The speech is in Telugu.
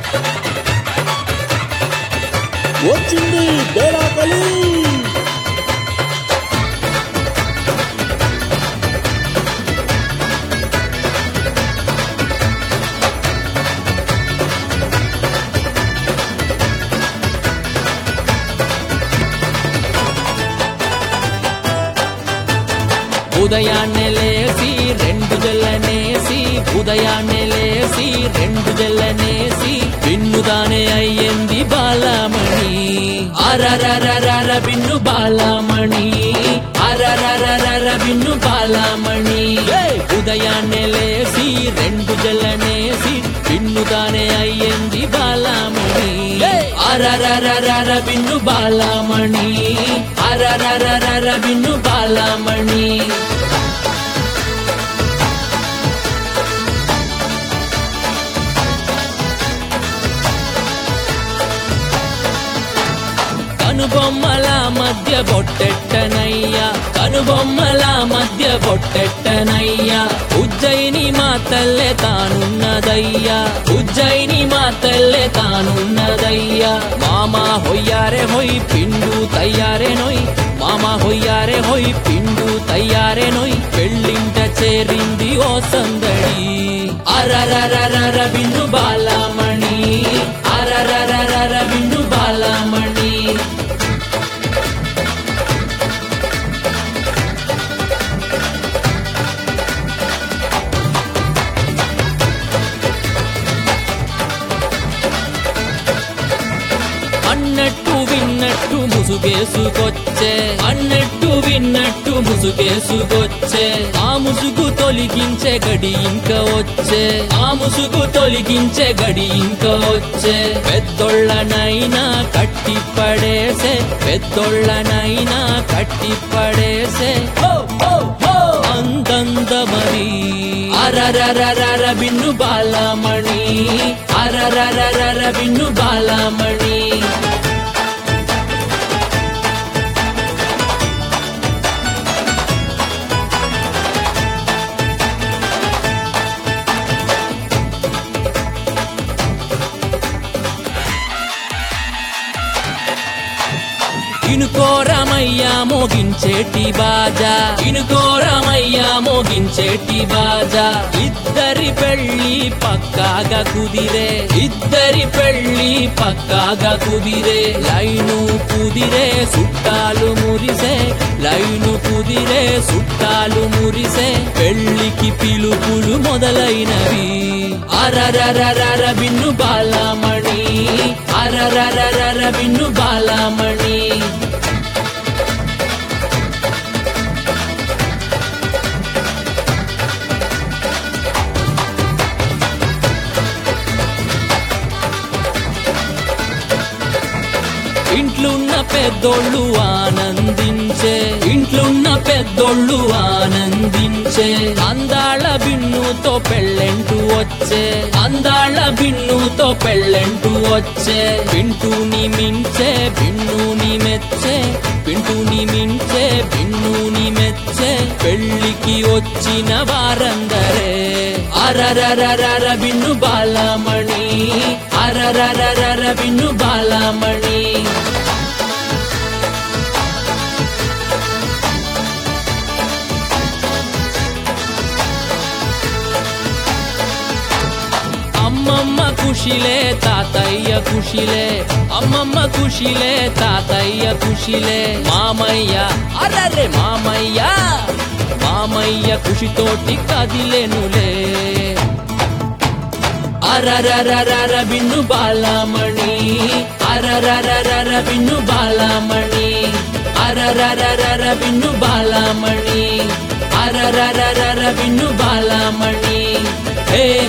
వచ్చింది బేరాకలి ఉదయాన్నే లేసి రెండు జల్లనేసి ఉదయాన్నే లేసి రెండు జల్లనేసి విన్నుదానే అయ్యింది బాలమణి అరరరరర విన్ను బాలమణి అరరరరర విన్ను బాలమణి ఏయ్! ఉదయాన్నే లేసి రెండు జల్లనేసి విన్నుదానే అయ్యింది బాలమణి ఏయ్! అరరరరర విన్ను బాలమణి అరరరరర విన్ను బాలమణి కనుబొమ్మల మధ్య బొట్టెట్టనయ్యా కనుబొమ్మల మధ్య బొట్టెట్టనయ్యా ఉజ్జయిని మా తల్లె తానున్నదయ్యా ఉజ్జయిని మా తల్లె తానున్నదయ్యా మామా హొయ్యారే హొయ్ పిండు తయ్యారే నొయ్ మామా హొయ్యారే హొయ్ పిండు తయ్యారే నొయ్ పెళ్ళింట చేరింది ఓ సందడి అరరరరర బిన్ను బాలమణి అరరరరర బిన్ను బాలమణి అన్నట్టు విన్నట్టు ముసుగేసుకొచ్చే అన్నట్టు విన్నట్టు ముసుగేసుకొచ్చే ఆ ముసుగు తొలగించే గడి ఇంకా వచ్చే ఆ ముసుగు తొలగించే గడి ఇంకా వచ్చే పెద్దోళ్ళనైనా కట్టి పడేసే పెద్దోళ్ళనైనా కట్టి పడేసే హో, హో, హో. అందందమది అరరరరర బిన్ను బాలమణి అరరరరర బిన్ను బాలమణి ఇనుకోరమయ్యా మోగించేటి బాజా ఇనుకోరమయ్యా మోగించేటి బాజా ఇద్దరి పెళ్ళి పక్కాగా కుదిరే ఇద్దరి పెళ్ళి పక్కాగా కుదిరే లైను కుదిరే సుట్టాలు మురిసే లైను కుదిరే సుట్టాలు మురిసే పెళ్ళికి పిలుపులు మొదలైనవి అరరరరర బిన్ను బాలమణి అరరరరర బిన్ను బాలమణి ఇంట్లున్న పెద్దోళ్ళు ఆనందించే ఇంట్లున్న పెద్దోళ్ళు ఆనందించే అందాళ బిన్నుతో పెళ్ళెంటు వచ్చే అందాళ బిన్నుతో పెళ్ళెంటు వచ్చే పింటూని మించే బిన్నుని మెచ్చే పింటూని మించే బిన్నుని మెచ్చే పెళ్ళికి వచ్చిన వారందరే అరరరరర బిన్ను బాలమణి అరరరరర బిన్ను బాలమణి అమ్మమ్మ ఖుషిలే తాతయ్య ఖుషిలే అమ్మమ్మ ఖుషిలే తాతయ్య ఖుషిలే మామయ్య అరరే మామయ్య మామయ్య ఖుషితోటి కదిలేనులే అరరరరర బిన్ను బాలమణి అరరరరర బిన్ను బాలమణి అరరరరర బిన్ను బాలమణి అరరరరర బిన్ను బాలమణి హే